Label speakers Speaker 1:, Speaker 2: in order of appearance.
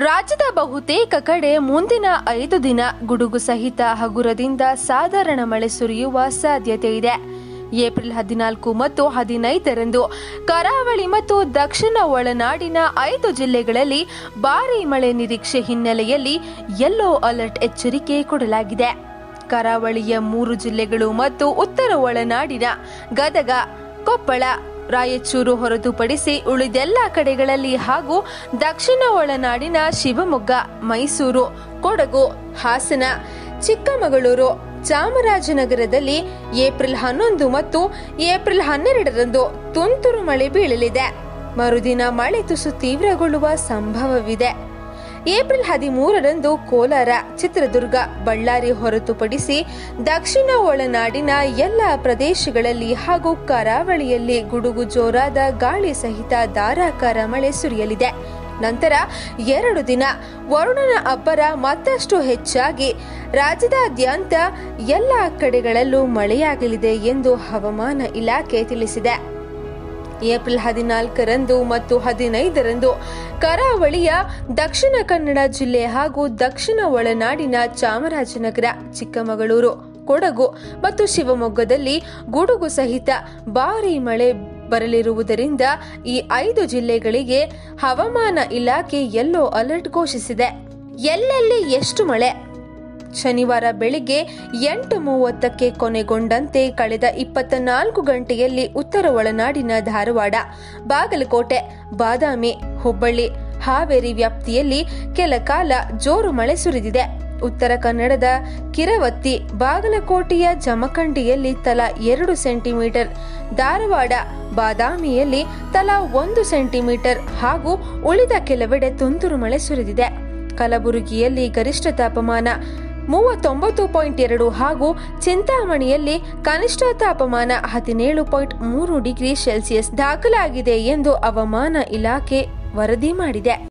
Speaker 1: ರಾಜ್ಯದ ಬಹುತೇಕ ಕಡೆ ಮುಂದಿನ ಐದು ದಿನ ಗುಡುಗು ಸಹಿತ ಹಗುರದಿಂದ ಸಾಧಾರಣ ಮಳೆ ಸುರಿಯುವ ಸಾಧ್ಯತೆ ಇದೆ ಏಪ್ರಿಲ್ ಹದಿನಾಲ್ಕು ಮತ್ತು ಹದಿನೈದರಂದು ಕರಾವಳಿ ಮತ್ತು ದಕ್ಷಿಣ ಒಳನಾಡಿನ ಐದು ಜಿಲ್ಲೆಗಳಲ್ಲಿ ಭಾರೀ ಮಳೆ ನಿರೀಕ್ಷೆ ಹಿನ್ನೆಲೆಯಲ್ಲಿ ಯೆಲ್ಲೋ ಅಲರ್ಟ್ ಎಚ್ಚರಿಕೆ ಕೊಡಲಾಗಿದೆ ಕರಾವಳಿಯ ಮೂರು ಜಿಲ್ಲೆಗಳು ಮತ್ತು ಉತ್ತರ ಒಳನಾಡಿನ ಗದಗ ಕೊಪ್ಪಳ ರಾಯಚೂರು ಹೊರತುಪಡಿಸಿ ಉಳಿದೆಲ್ಲ ಕಡೆಗಳಲ್ಲಿ ಹಾಗೂ ದಕ್ಷಿಣ ಒಳನಾಡಿನ ಶಿವಮೊಗ್ಗ ಮೈಸೂರು ಕೊಡಗು ಹಾಸನ ಚಿಕ್ಕಮಗಳೂರು ಚಾಮರಾಜನಗರದಲ್ಲಿ ಏಪ್ರಿಲ್ ಹನ್ನೊಂದು ಮತ್ತು ಏಪ್ರಿಲ್ ಹನ್ನೆರಡರಂದು ತುಂತುರು ಮಳೆ ಬೀಳಲಿದೆ ಮರುದಿನ ಮಳೆ ತುಸು ತೀವ್ರಗೊಳ್ಳುವ ಸಂಭವವಿದೆ ಏಪ್ರಿಲ್ ಹದಿಮೂರರಂದು ಕೋಲಾರ ಚಿತ್ರದುರ್ಗ ಬಳ್ಳಾರಿ ಹೊರತುಪಡಿಸಿ ದಕ್ಷಿಣ ಒಳನಾಡಿನ ಎಲ್ಲ ಪ್ರದೇಶಗಳಲ್ಲಿ ಹಾಗೂ ಕರಾವಳಿಯಲ್ಲಿ ಗುಡುಗು ಜೋರಾದ ಗಾಳಿ ಸಹಿತ ಧಾರಾಕಾರ ಮಳೆ ಸುರಿಯಲಿದೆ ನಂತರ ಎರಡು ದಿನ ವರುಣನ ಅಬ್ಬರ ಮತ್ತಷ್ಟು ಹೆಚ್ಚಾಗಿ ರಾಜ್ಯದಾದ್ಯಂತ ಎಲ್ಲ ಕಡೆಗಳಲ್ಲೂ ಮಳೆಯಾಗಲಿದೆ ಎಂದು ಹವಾಮಾನ ಇಲಾಖೆ ತಿಳಿಸಿದೆ ಏಪ್ರಿಲ್ ಹದಿನಾಲ್ಕರಂದು ಮತ್ತು ಹದಿನೈದರಂದು ಕರಾವಳಿಯ ದಕ್ಷಿಣ ಕನ್ನಡ ಜಿಲ್ಲೆ ಹಾಗೂ ದಕ್ಷಿಣ ಒಳನಾಡಿನ ಚಾಮರಾಜನಗರ ಚಿಕ್ಕಮಗಳೂರು ಕೊಡಗು ಮತ್ತು ಶಿವಮೊಗ್ಗದಲ್ಲಿ ಗುಡುಗು ಸಹಿತ ಭಾರೀ ಮಳೆ ಬರಲಿರುವುದರಿಂದ ಈ ಐದು ಜಿಲ್ಲೆಗಳಿಗೆ ಹವಾಮಾನ ಇಲಾಖೆ ಯೆಲ್ಲೋ ಅಲರ್ಟ್ ಘೋಷಿಸಿದೆ ಎಲ್ಲೆಲ್ಲಿ ಎಷ್ಟು ಮಳೆ ಶನಿವಾರ ಬೆಳಿಗ್ಗೆ ಎಂಟು ಮೂವತ್ತಕ್ಕೆ ಕೊನೆಗೊಂಡಂತೆ ಕಳೆದ ಇಪ್ಪತ್ತ ನಾಲ್ಕು ಗಂಟೆಯಲ್ಲಿ ಉತ್ತರ ಒಳನಾಡಿನ ಧಾರವಾಡ ಬಾಗಲಕೋಟೆ ಬಾದಾಮಿ ಹುಬ್ಬಳ್ಳಿ ಹಾವೇರಿ ವ್ಯಾಪ್ತಿಯಲ್ಲಿ ಕೆಲ ಕಾಲ ಜೋರು ಮಳೆ ಸುರಿದಿದೆ ಉತ್ತರ ಕನ್ನಡದ ಕಿರವತ್ತಿ ಬಾಗಲಕೋಟೆಯ ಜಮಖಂಡಿಯಲ್ಲಿ ತಲಾ ಎರಡು ಸೆಂಟಿಮೀಟರ್ ಧಾರವಾಡ ಬಾದಾಮಿಯಲ್ಲಿ ತಲಾ ಒಂದು ಸೆಂಟಿಮೀಟರ್ ಹಾಗೂ ಉಳಿದ ಕೆಲವೆಡೆ ತುಂತುರು ಮಳೆ ಸುರಿದಿದೆ ಕಲಬುರಗಿಯಲ್ಲಿ ಗರಿಷ್ಠ ತಾಪಮಾನ ಮೂವತ್ತೊಂಬತ್ತು ಪಾಯಿಂಟ್ ಎರಡು ಹಾಗೂ ಚಿಂತಾಮಣಿಯಲ್ಲಿ ಕನಿಷ್ಠ ತಾಪಮಾನ ಹದಿನೇಳು ಪಾಯಿಂಟ್ ಮೂರು ಡಿಗ್ರಿ ಸೆಲ್ಸಿಯಸ್ ದಾಖಲಾಗಿದೆ ಎಂದು ಹವಾಮಾನ ಇಲಾಖೆ ವರದಿ ಮಾಡಿದೆ